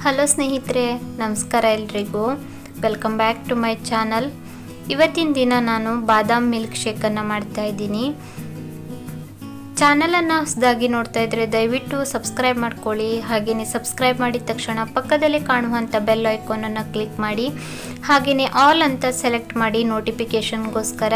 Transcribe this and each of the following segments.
hello ಸ್ನೇಹಿತರೆ ನಮಸ್ಕಾರ ಎಲ್ರಿಗೂ welcome back to my channel ಇವತ್ತಿನ ದಿನ ನಾನು ಬಾದಾಮ್ ಮಿಲ್ಕ್ ಶೇಕನ್ನು ಮಾಡ್ತಾ ಇದ್ದೀನಿ ಚಾನಲನ್ನು ಹೊಸದಾಗಿ ನೋಡ್ತಾ ಇದ್ದರೆ ದಯವಿಟ್ಟು ಸಬ್ಸ್ಕ್ರೈಬ್ ಮಾಡ್ಕೊಳ್ಳಿ ಹಾಗೆಯೇ ಸಬ್ಸ್ಕ್ರೈಬ್ ಮಾಡಿದ ತಕ್ಷಣ ಪಕ್ಕದಲ್ಲೇ ಕಾಣುವಂಥ ಬೆಲ್ ಐಕಾನನ್ನು ಕ್ಲಿಕ್ ಮಾಡಿ ಹಾಗೆಯೇ ಆಲ್ ಅಂತ ಸೆಲೆಕ್ಟ್ ಮಾಡಿ ನೋಟಿಫಿಕೇಷನ್ಗೋಸ್ಕರ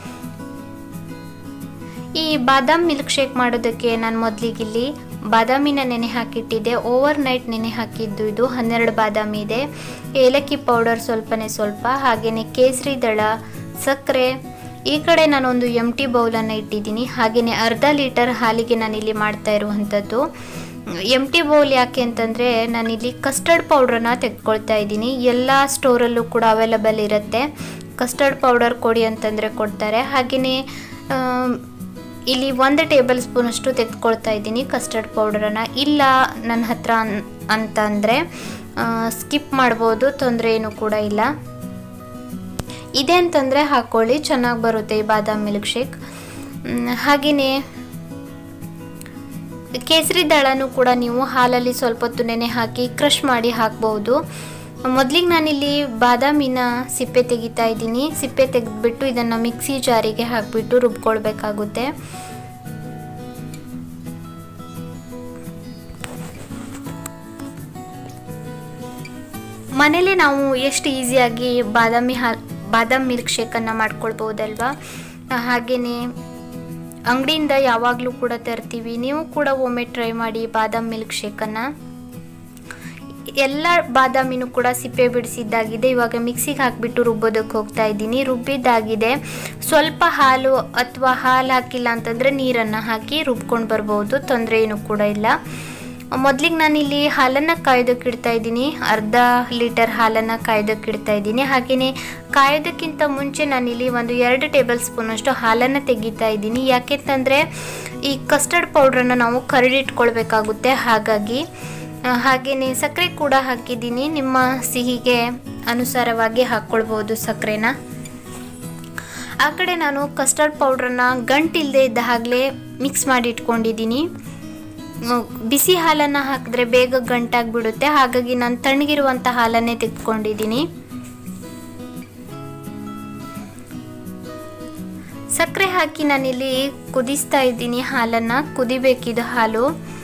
ಈ ಬಾದಾಮ್ ಮಿಲ್ಕ್ ಶೇಕ್ ಮಾಡೋದಕ್ಕೆ ನಾನು ಮೊದಲಿಗಿಲ್ಲಿ ಬಾದಾಮಿನ ನೆನೆ ಹಾಕಿಟ್ಟಿದ್ದೆ ಓವರ್ ನೈಟ್ ನೆನೆ ಹಾಕಿದ್ದು ಇದು ಹನ್ನೆರಡು ಬಾದಾಮಿ ಇದೆ ಏಲಕ್ಕಿ ಪೌಡರ್ ಸ್ವಲ್ಪನೇ ಸ್ವಲ್ಪ ಹಾಗೆಯೇ ಕೇಸರಿ ದಳ ಸಕ್ಕರೆ ಈ ಕಡೆ ನಾನೊಂದು ಎಮ್ ಟಿ ಬೌಲನ್ನು ಇಟ್ಟಿದ್ದೀನಿ ಹಾಗೆಯೇ ಅರ್ಧ ಲೀಟರ್ ಹಾಲಿಗೆ ನಾನಿಲ್ಲಿ ಮಾಡ್ತಾ ಇರುವಂಥದ್ದು ಎಮ್ ಟಿ ಬೌಲ್ ಯಾಕೆ ಅಂತಂದರೆ ನಾನಿಲ್ಲಿ ಕಸ್ಟರ್ಡ್ ಪೌಡ್ರನ್ನ ತೆಗೆದುಕೊಳ್ತಾ ಇದ್ದೀನಿ ಎಲ್ಲ ಸ್ಟೋರಲ್ಲೂ ಕೂಡ ಅವೈಲಬಲ್ ಇರುತ್ತೆ ಕಸ್ಟರ್ಡ್ ಪೌಡರ್ ಕೊಡಿ ಅಂತಂದರೆ ಕೊಡ್ತಾರೆ ಹಾಗೆಯೇ ಇಲ್ಲಿ ಒಂದು ಟೇಬಲ್ ಸ್ಪೂನಷ್ಟು ತೆಗೆದುಕೊಳ್ತಾ ಇದ್ದೀನಿ ಕಸ್ಟರ್ಡ್ ಪೌಡರನ್ನು ಇಲ್ಲ ನನ್ನ ಹತ್ರ ಅನ್ ಅಂತ ಅಂದರೆ ಸ್ಕಿಪ್ ಮಾಡ್ಬೋದು ತೊಂದರೆ ಏನೂ ಕೂಡ ಇಲ್ಲ ಇದೆ ಅಂತಂದರೆ ಹಾಕ್ಕೊಳ್ಳಿ ಚೆನ್ನಾಗಿ ಬರುತ್ತೆ ಈ ಬಾದಾಮ್ ಮಿಲ್ಕ್ ಶೇಕ್ ಹಾಗೆಯೇ ಕೇಸರಿ ದಳನೂ ಕೂಡ ನೀವು ಹಾಲಲ್ಲಿ ಸ್ವಲ್ಪ ಹೊತ್ತು ನೆನೆ ಹಾಕಿ ಕ್ರಷ್ ಮಾಡಿ ಹಾಕ್ಬೋದು ಮೊದಲಿಗೆ ನಾನಿಲ್ಲಿ ಬಾದಾಮಿನ ಸಿಪ್ಪೆ ತೆಗಿತಾ ಇದ್ದೀನಿ ಸಿಪ್ಪೆ ತೆಗೆದ್ಬಿಟ್ಟು ಇದನ್ನು ಮಿಕ್ಸಿ ಜಾರಿಗೆ ಹಾಕಿಬಿಟ್ಟು ರುಬ್ಕೊಳ್ಬೇಕಾಗುತ್ತೆ ಮನೇಲೆ ನಾವು ಎಷ್ಟು ಈಸಿಯಾಗಿ ಬಾದಾಮಿ ಹಾಲ್ ಬಾದಾಮ್ ಮಿಲ್ಕ್ ಶೇಕನ್ನು ಮಾಡ್ಕೊಳ್ಬೋದಲ್ವಾ ಹಾಗೆಯೇ ಅಂಗಡಿಯಿಂದ ಯಾವಾಗಲೂ ಕೂಡ ತರ್ತೀವಿ ನೀವು ಕೂಡ ಒಮ್ಮೆ ಟ್ರೈ ಮಾಡಿ ಬಾದಾಮ್ ಮಿಲ್ಕ್ ಶೇಕನ್ನು ಎಲ್ಲ ಬಾದಾಮಿನೂ ಕೂಡ ಸಿಪ್ಪೆ ಬಿಡಿಸಿದ್ದಾಗಿದೆ ಇವಾಗ ಮಿಕ್ಸಿಗೆ ಹಾಕಿಬಿಟ್ಟು ರುಬ್ಬೋದಕ್ಕೆ ಹೋಗ್ತಾ ಇದ್ದೀನಿ ರುಬ್ಬಿದ್ದಾಗಿದೆ ಸ್ವಲ್ಪ ಹಾಲು ಅಥವಾ ಹಾಲು ಹಾಕಿಲ್ಲ ಅಂತಂದರೆ ನೀರನ್ನು ಹಾಕಿ ರುಬ್ಕೊಂಡು ಬರ್ಬೋದು ತೊಂದರೆ ಏನೂ ಕೂಡ ಇಲ್ಲ ಮೊದಲಿಗೆ ನಾನಿಲ್ಲಿ ಹಾಲನ್ನು ಕಾಯೋದಕ್ಕೆ ಇಡ್ತಾ ಇದ್ದೀನಿ ಅರ್ಧ ಲೀಟರ್ ಹಾಲನ್ನು ಕಾಯೋದಕ್ಕೆ ಇಡ್ತಾ ಇದ್ದೀನಿ ಹಾಗೆಯೇ ಕಾಯೋದಕ್ಕಿಂತ ಮುಂಚೆ ನಾನಿಲ್ಲಿ ಒಂದು ಎರಡು ಟೇಬಲ್ ಸ್ಪೂನಷ್ಟು ಹಾಲನ್ನು ತೆಗಿತಾ ಇದ್ದೀನಿ ಯಾಕೆಂತಂದರೆ ಈ ಕಸ್ಟರ್ಡ್ ಪೌಡ್ರನ್ನು ನಾವು ಕರಡಿಟ್ಕೊಳ್ಬೇಕಾಗುತ್ತೆ ಹಾಗಾಗಿ ಹಾಗೆಯೇ ಸಕ್ಕರೆ ಕೂಡ ಹಾಕಿದ್ದೀನಿ ನಿಮ್ಮ ಸಿಹಿಗೆ ಅನುಸಾರವಾಗಿ ಹಾಕ್ಕೊಳ್ಬೋದು ಸಕ್ಕರೆನ ಆ ಕಡೆ ನಾನು ಕಸ್ಟರ್ಡ್ ಪೌಡ್ರನ್ನ ಗಂಟಿಲ್ಲದೆ ಇದ್ದ ಹಾಗಲೇ ಮಿಕ್ಸ್ ಮಾಡಿ ಇಟ್ಕೊಂಡಿದ್ದೀನಿ ಬಿಸಿ ಹಾಲನ್ನು ಹಾಕಿದ್ರೆ ಬೇಗ ಗಂಟಾಗಿಬಿಡುತ್ತೆ ಹಾಗಾಗಿ ನಾನು ತಣ್ಣಗಿರುವಂಥ ಹಾಲನ್ನೇ ತೆಗೆದುಕೊಂಡಿದ್ದೀನಿ ಸಕ್ಕರೆ ಹಾಕಿ ನಾನಿಲ್ಲಿ ಕುದಿಸ್ತಾ ಇದ್ದೀನಿ ಹಾಲನ್ನು ಕುದಿಬೇಕಿದು ಹಾಲು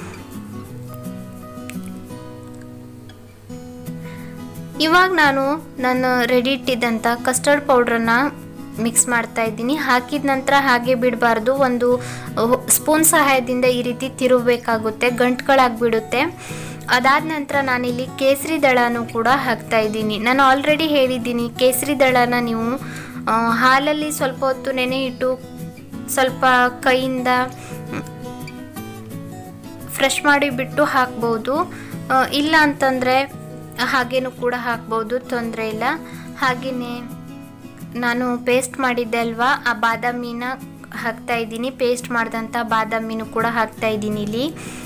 ಇವಾಗ ನಾನು ನಾನು ರೆಡಿ ಇಟ್ಟಿದ್ದಂಥ ಕಸ್ಟರ್ಡ್ ಪೌಡ್ರನ್ನ ಮಿಕ್ಸ್ ಮಾಡ್ತಾ ಇದ್ದೀನಿ ಹಾಕಿದ ನಂತರ ಹಾಗೆ ಬಿಡಬಾರ್ದು ಒಂದು ಸ್ಪೂನ್ ಸಹಾಯದಿಂದ ಈ ರೀತಿ ತಿರುಗಬೇಕಾಗುತ್ತೆ ಗಂಟುಗಳಾಗ್ಬಿಡುತ್ತೆ ಅದಾದ ನಂತರ ನಾನಿಲ್ಲಿ ಕೇಸರಿ ದಳನೂ ಕೂಡ ಹಾಕ್ತಾ ಇದ್ದೀನಿ ನಾನು ಆಲ್ರೆಡಿ ಹೇಳಿದ್ದೀನಿ ಕೇಸರಿ ದಳನ ನೀವು ಹಾಲಲ್ಲಿ ಸ್ವಲ್ಪ ಹೊತ್ತು ನೆನೆ ಇಟ್ಟು ಸ್ವಲ್ಪ ಕೈಯಿಂದ ಫ್ರೆಶ್ ಮಾಡಿ ಬಿಟ್ಟು ಹಾಕ್ಬೋದು ಇಲ್ಲ ಅಂತಂದರೆ ಹಾಗೇನೂ ಕೂಡ ಹಾಕ್ಬೋದು ತೊಂದರೆ ಇಲ್ಲ ಹಾಗೆಯೇ ನಾನು ಪೇಸ್ಟ್ ಮಾಡಿದ್ದೆ ಅಲ್ವಾ ಆ ಬಾದಾಮಿನ ಹಾಕ್ತಾ ಇದ್ದೀನಿ ಪೇಸ್ಟ್ ಮಾಡಿದಂಥ ಬಾದಾಮಿನೂ ಕೂಡ ಹಾಕ್ತಾ ಇದ್ದೀನಿ ಇಲ್ಲಿ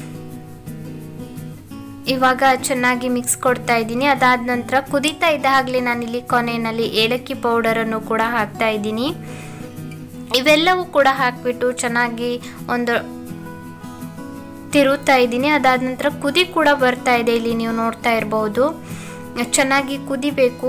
ಇವಾಗ ಚೆನ್ನಾಗಿ ಮಿಕ್ಸ್ ಕೊಡ್ತಾ ಇದ್ದೀನಿ ಅದಾದ ನಂತರ ಕುದೀತಾ ಇದ್ದಾಗಲೇ ನಾನಿಲ್ಲಿ ಕೊನೆಯಲ್ಲಿ ಏಲಕ್ಕಿ ಪೌಡರನ್ನು ಕೂಡ ಹಾಕ್ತಾ ಇದ್ದೀನಿ ಇವೆಲ್ಲವೂ ಕೂಡ ಹಾಕಿಬಿಟ್ಟು ಚೆನ್ನಾಗಿ ಒಂದು ತಿರುತ್ತಾ ಇದ್ದೀನಿ ಅದಾದ ನಂತರ ಕುದಿ ಕೂಡ ಬರ್ತಾ ಇದೆ ಇಲ್ಲಿ ನೀವು ನೋಡ್ತಾ ಇರಬಹುದು ಚೆನ್ನಾಗಿ ಕುದಿಬೇಕು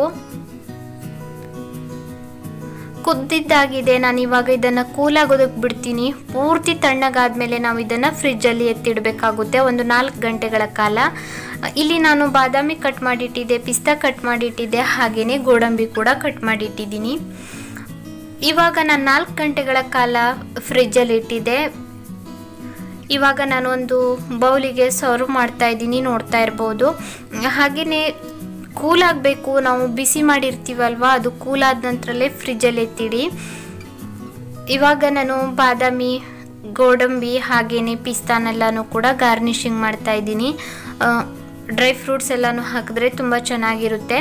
ಕುದ್ದಿದ್ದಾಗಿದೆ ನಾನು ಇವಾಗ ಇದನ್ನು ಕೂಲಾಗೋದಕ್ಕೆ ಬಿಡ್ತೀನಿ ಪೂರ್ತಿ ತಣ್ಣಗಾದ್ಮೇಲೆ ನಾವು ಇದನ್ನು ಫ್ರಿಜ್ಜಲ್ಲಿ ಎತ್ತಿಡಬೇಕಾಗುತ್ತೆ ಒಂದು ನಾಲ್ಕು ಗಂಟೆಗಳ ಕಾಲ ಇಲ್ಲಿ ನಾನು ಬಾದಾಮಿ ಕಟ್ ಮಾಡಿಟ್ಟಿದ್ದೆ ಪಿಸ್ತಾ ಕಟ್ ಮಾಡಿಟ್ಟಿದ್ದೆ ಹಾಗೆಯೇ ಗೋಡಂಬಿ ಕೂಡ ಕಟ್ ಮಾಡಿಟ್ಟಿದ್ದೀನಿ ಇವಾಗ ನಾನು ನಾಲ್ಕು ಗಂಟೆಗಳ ಕಾಲ ಫ್ರಿಜ್ಜಲ್ಲಿ ಇಟ್ಟಿದ್ದೆ ಇವಾಗ ನಾನೊಂದು ಬೌಲಿಗೆ ಸರ್ವ್ ಮಾಡ್ತಾ ಇದ್ದೀನಿ ನೋಡ್ತಾ ಇರ್ಬೋದು ಹಾಗೆಯೇ ಕೂಲಾಗಬೇಕು ನಾವು ಬಿಸಿ ಮಾಡಿರ್ತೀವಲ್ವ ಅದು ಕೂಲಾದ ನಂತರಲ್ಲೇ ಫ್ರಿಜ್ಜಲ್ಲಿ ಎತ್ತಿಡಿ ಇವಾಗ ನಾನು ಬಾದಾಮಿ ಗೋಡಂಬಿ ಹಾಗೆಯೇ ಪಿಸ್ತಾನೆಲ್ಲನೂ ಕೂಡ ಗಾರ್ನಿಷಿಂಗ್ ಮಾಡ್ತಾ ಇದ್ದೀನಿ ಡ್ರೈ ಫ್ರೂಟ್ಸ್ ಎಲ್ಲನೂ ಹಾಕಿದ್ರೆ ತುಂಬ ಚೆನ್ನಾಗಿರುತ್ತೆ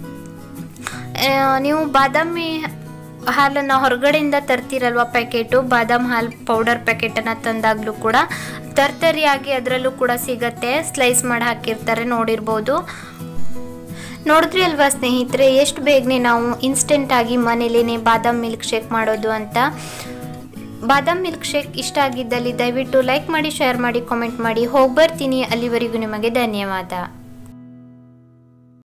ನೀವು ಬಾದಾಮಿ ಹಾಲನ್ನು ಹೊರಗಡೆಯಿಂದ ತರ್ತಿರಲ್ವ ಪ್ಯಾಕೆಟು ಬಾದಾಮ್ ಹಾಲು ಪೌಡರ್ ಪ್ಯಾಕೆಟನ್ನು ತಂದಾಗಲೂ ಕೂಡ ತರ್ತರಿಯಾಗಿ ಅದರಲ್ಲೂ ಕೂಡ ಸಿಗತ್ತೆ ಸ್ಲೈಸ್ ಮಾಡಿ ಹಾಕಿರ್ತಾರೆ ನೋಡಿರ್ಬೋದು ನೋಡಿದ್ರಿ ಅಲ್ವಾ ಸ್ನೇಹಿತರೆ ಎಷ್ಟು ಬೇಗನೆ ನಾವು ಇನ್ಸ್ಟೆಂಟಾಗಿ ಮನೇಲೇ ಬಾದಾಮ್ ಮಿಲ್ಕ್ ಶೇಕ್ ಮಾಡೋದು ಅಂತ ಬಾದಾಮ್ ಮಿಲ್ಕ್ ಶೇಕ್ ಇಷ್ಟ ಆಗಿದ್ದಲ್ಲಿ ದಯವಿಟ್ಟು ಲೈಕ್ ಮಾಡಿ ಶೇರ್ ಮಾಡಿ ಕಾಮೆಂಟ್ ಮಾಡಿ ಹೋಗಿ ಬರ್ತೀನಿ ಅಲ್ಲಿವರೆಗೂ ನಿಮಗೆ ಧನ್ಯವಾದ